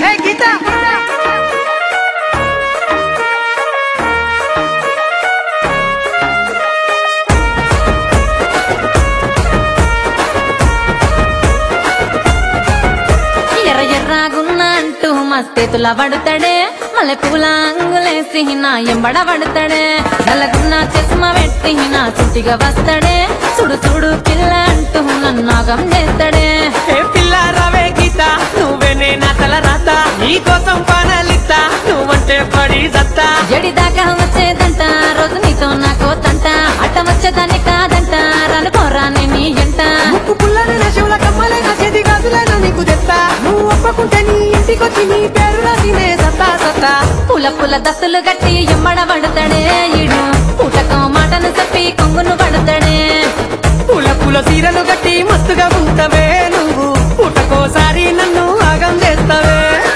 ఏ గీత ఎర్ర ఎర్రాగున్నా అంటూ మస్తేతుల పడుతాడే మల్లె పూల అంగులేసి నా ఎంబడ పడుతాడే నల్లగున్న చస్మ పెట్టి నా చుట్టిగా వస్తాడే చూడు చూడు పిల్ల అంటూ నన్ను నాగం చేస్తాడే ఏ పిల్ల రవే గీత నువ్వేనే నా తల రాత నీ కోసం పానాలిస్తా నువ్వంటే పడి దత్తా జడిదాకా వచ్చేదంట రోజు నీతో నాకో తంట అట్ట వచ్చేదాన్ని కాదంట రాను పోరాని నీ ఎంట ముక్కు పుల్లని నా శివుల కమ్మలే నా చేతి గాజులైనా నీకు తెస్తా నువ్వు ఒప్పుకుంటే నీ ఇంటికొచ్చి నీ పేరు రాసినే సత్తా సత్తా పుల పుల దస్తులు గట్టి ఎంబడ పడుతాడే ఇడు పుటకో మాటను చెప్పి కొంగును పడుతాడే పూల పూల సీరలు కట్టి మస్తుగా ఉంటావే నువ్వు పుట్టకోసారి నన్ను ఆగం చేస్తావే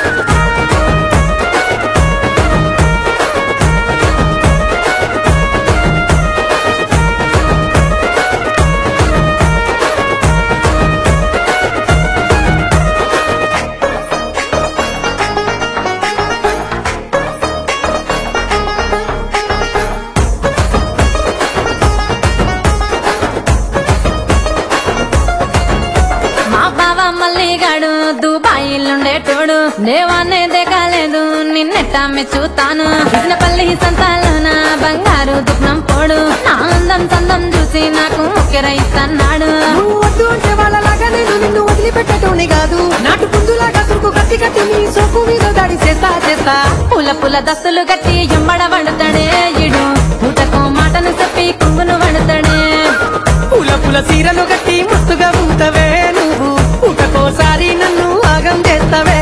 మా బావ మల్లిగాడు దుబాయిలుండేటోడు దేవానే దిగలేదు నిన్నెట్టా మెచ్చుతాను పల్లి సంతాలోన బంగారు దుఃఖం పోడు నా అందం సందం చూసి నాకు ముక్కెర ఇస్తన్నాడు నువ్వు వద్దు అంటే వాళ్ళలాగా నేను నిన్ను వదిలిపెట్టటోని కాదు నాటు పుంజులాగా సురుకు కత్తి కట్టి నీ సోకు మీద దాడి చేస్తా చేస్తా పుల పుల దస్తులు గట్టి ఎంబడ పడుతాడే ఇడు పుటకో మాటను చెప్పి కొంగును పడుతాడే పూల పూల సీరలు కట్టి మస్తుగా ఉంటావే నువ్వు పుట్టకోసారి నన్ను ఆగం చేస్తావే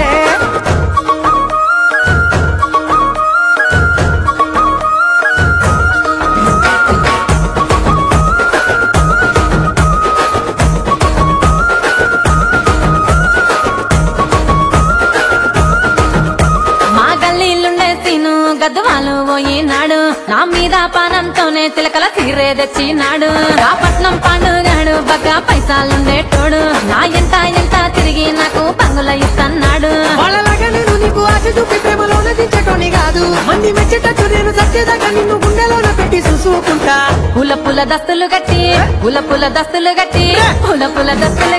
మా గల్లీలుండే సీను గద్వాలు పోయినాడు నా మీద పానంతోనే చిలకల తీరే తెచ్చినాడు ఆ పట్నం పండుగాడు బగ్గా పైసాలుండేటోడు నా ఎంత ఎంత తిరిగి నాకు పంగుల ఇస్తన్నాడు వాళ్ళలాగా నేను నీకు ఆశ చూపి ప్రేమలోన దించటోని కాదు మంది మెచ్చేటట్టు నేను సత్యదాకా నిన్ను గుండెలోన పెట్టి చూసుకుంటా పుల పుల దస్తులు గట్టి పుల పుల దస్తులు గట్టి పుల పుల దస్తులు